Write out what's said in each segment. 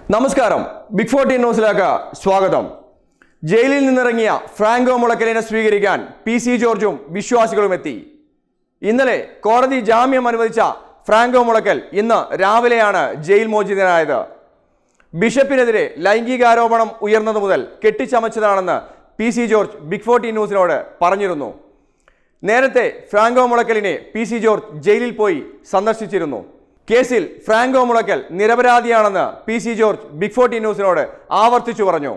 നമസ്കാരം big fourteen ന്യൂസിലേക്ക് സ്വാഗതം ജയിലിൽ നിന്നിറങ്ങിയ ഫ്രാങ്കോ മുളക്കലിനെ സ്വീകരിക്കാൻ പി സി ജോർജും വിശ്വാസികളും എത്തി ഇന്നലെ കോടതി ജാമ്യം അനുവദിച്ച ഫ്രാങ്കോ മുളക്കൽ ഇന്ന് രാവിലെയാണ് ജയിൽ മോചിതനായത് ബിഷപ്പിനെതിരെ ലൈംഗികാരോപണം ഉയർന്നത് മുതൽ കെട്ടിച്ചമച്ചതാണെന്ന് P C George big fourteen ന്യൂസിനോട് പറഞ്ഞിരുന്നു നേരത്തെ ഫ്രാങ്കോ മുളക്കലിനെ പി സി ജോർജ് ജയിലിൽ പോയി സന്ദർശിച്ചിരുന്നു കേസിൽ ഫ്രാങ്കോ മുളക്കൽ നിരപരാധിയാണെന്ന് P C George big fourteen ന്യൂസിനോട് ആവർത്തിച്ചു പറഞ്ഞു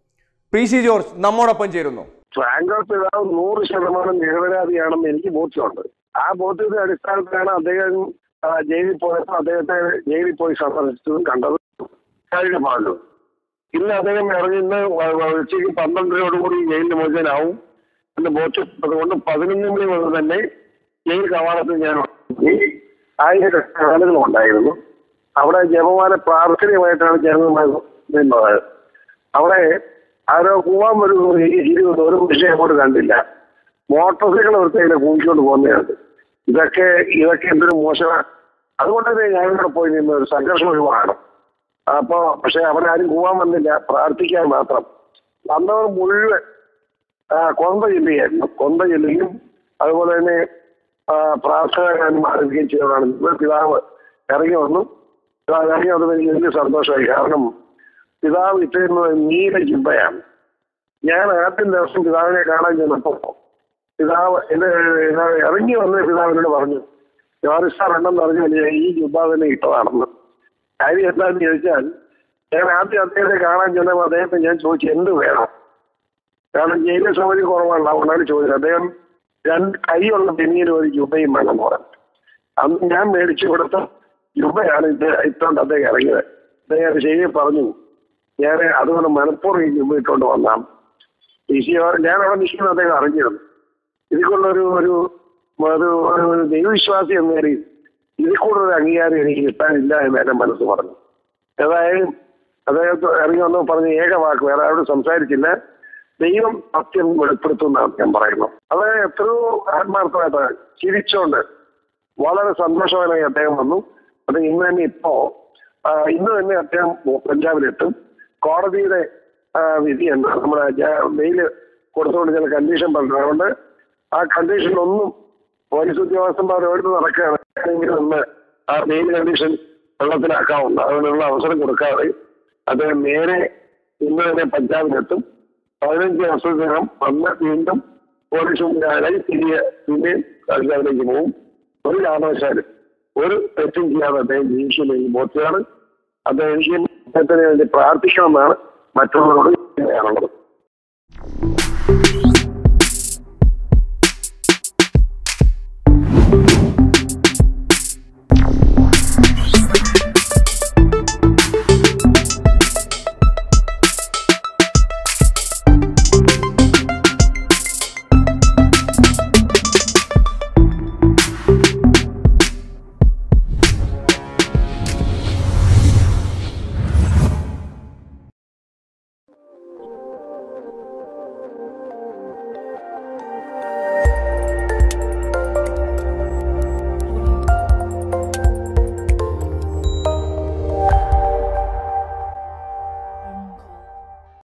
പി സി ജോർജ് നമ്മോടൊപ്പം ചേരുന്നു ഫ്രാങ്കോ പിതാവ് നൂറ് ശതമാനം നിരപരാധിയാണെന്ന് എനിക്ക് ബോധ്യമുണ്ട് ആ ബോധ്യത്തിന്റെ അടിസ്ഥാനത്തിലാണ് അദ്ദേഹം ആ, ജയിലിൽ പോയപ്പോൾ അദ്ദേഹത്തെ ജയിലിൽ പോയി സന്ദർശിച്ചതും കണ്ടതും കഴിഞ്ഞ ഭാഗം ഇന്ന് അദ്ദേഹം ഇറങ്ങി ഇന്ന് വ- വ- ഉച്ചയ്ക്ക് പന്ത്രണ്ടരയോടുകൂടി ജയിലിന് മോചനാവും എന്ന് ബോധ്യപ്പെട്ടതുകൊണ്ട് പതിനൊന്ന് മണി മുതൽ തന്നെ ജയിൽ കവാടത്തിൽ ഞാൻ ഈ ആയിരക്കണക്കിന് ആളുകൾ ഉണ്ടായിരുന്നു അവിടെ ജപമാല പ്രാർത്ഥനയുമായിട്ടാണ് ജനങ്ങൾ നിന്നത് അവിടെ ആരോ പോവാൻ ഒരു ഇരുപത് ഒരു വിഷയം അങ്ങോട്ട് കണ്ടില്ല മോട്ടോർ സൈക്കിൾ വൃത്തിയില്ല കൂടിക്കൊണ്ട് പോകുന്നതാണ് ഇതൊക്കെ ഇതൊക്കെ എന്തൊരു മോശമാണ് അതുകൊണ്ട് തന്നെ ഞാനിവിടെ പോയി നിന്ന് ഒരു സംഘർഷം ഒഴിവാകണം അപ്പോ പക്ഷെ അവിടെ ആരും പോവാൻ വന്നില്ല പ്രാർത്ഥിക്കാൻ മാത്രം വന്നവർ മുഴുവൻ ആ, കൊന്ത ജില്ലയായിരുന്നു കൊന്ത ജില്ലയും അതുപോലെ തന്നെ ആ, പ്രാർത്ഥന ഗാനം ആരംഭിക്കുകയും ചെയ്തതാണ് ഇന്ന് പിതാവ് ഇറങ്ങി വന്നു പിതാവ് ഇറങ്ങി വന്നപ്പോൾ എനിക്ക് വലിയ സന്തോഷമായി കാരണം പിതാവ് ഇട്ടിരുന്നത് നീല ജിബയാണ് ഞാൻ ആദ്യം ദിവസം പിതാവിനെ കാണാൻ ചെന്നപ്പോ പിതാവ് എന്നെ പിതാവ് ഇറങ്ങി വന്ന പിതാവിനോട് പറഞ്ഞു ജോറിസ് സാർ ഉണ്ടെന്ന് പറഞ്ഞു ഞാൻ ഈ ജുബ തന്നെ ഇട്ടതാണെന്ന് കാര്യം എന്താണെന്ന് ചോദിച്ചാൽ ഞാൻ ആദ്യം അദ്ദേഹത്തെ കാണാൻ ചെന്നപ്പോൾ അദ്ദേഹത്തെ ഞാൻ ചോദിച്ചു എന്ത് വേണം കാരണം ജയിലിലെ സൗകര്യം കുറവാണ് അതുകൊണ്ടാണ് ചോദിച്ചത് അദ്ദേഹം രണ്ട് കൈയുള്ള പിന്നീട് ഒരു ജുബയും വേണം പറഞ്ഞു അന്ന് ഞാൻ മേടിച്ചു കൊടുത്ത ജുബയാണ് ഇത് ഇട്ടുകൊണ്ട് അദ്ദേഹം ഇറങ്ങിയത് അദ്ദേഹം അത് ശരി പറഞ്ഞു ഞാൻ അതുകൊണ്ട് മനഃപൂർവ്വം ഈ ജുബ ഇട്ടുകൊണ്ട് വന്നാണ് ഈ സി ഞാൻ അവിടെ നിൽക്കുന്ന അദ്ദേഹം അറിഞ്ഞിരുന്നു ഇതിക്കുള്ളൊരു ഒരു ഒരു ഒരു ദൈവവിശ്വാസി എന്ന നിലയിൽ ഇതിൽ കൂടുതൽ അംഗീകാരം എനിക്ക് കിട്ടാനില്ല എന്ന് എന്റെ മനസ്സ് പറഞ്ഞു ഏതായാലും അദ്ദേഹത്തെ ഇറങ്ങി വന്നു പറഞ്ഞ ഏക വാക്ക് വേറെ ആരോടും സംസാരിച്ചില്ല ദൈവം സത്യം വെളിപ്പെടുത്തുന്നതാണ് ഞാൻ പറയുന്നത് അത് എത്രയോ ആത്മാർത്ഥമായിട്ട് ചിരിച്ചോണ്ട് വളരെ സന്തോഷവാനായി അദ്ദേഹം വന്നു അത് ഇന്ന് തന്നെ ഇപ്പോ ആ, ഇന്ന് തന്നെ അദ്ദേഹം പഞ്ചാബിലെത്തും കോടതിയുടെ ആ, വിധി എന്താ നമ്മുടെ മെയില് കൊടുത്തുകൊണ്ട് ചില കണ്ടീഷൻ പറഞ്ഞു അതുകൊണ്ട് ആ കണ്ടീഷനിലൊന്നും പോലീസ് ഉദ്യോഗസ്ഥന്മാർ എവിടെ നടക്കുകയാണ് എങ്കിലും ഒന്ന് ആ മെയിൻ കണ്ടീഷൻ വെള്ളത്തിലാക്കാവുന്ന അതിനുള്ള അവസരം കൊടുക്കാതെ അദ്ദേഹം നേരെ ഇന്ന് തന്നെ പഞ്ചാബിലെത്തും പതിനഞ്ച് ദിവസത്തിനകം വന്ന് വീണ്ടും പോലീസ് മുന്നിലായി തിരികെ പിന്നെയും പഞ്ചാബിലേക്ക് പോകും ഒരു കാരണവശാലും ഒരു തെറ്റും ചെയ്യാതെ അദ്ദേഹം ജീവിക്കുമെന്ന് ബോധ്യമാണ് അദ്ദേഹം എനിക്ക് അദ്ദേഹത്തിന് വേണ്ടി പ്രാർത്ഥിക്കണമെന്നാണ് മറ്റുള്ളവരോട് പറയാനുള്ളത്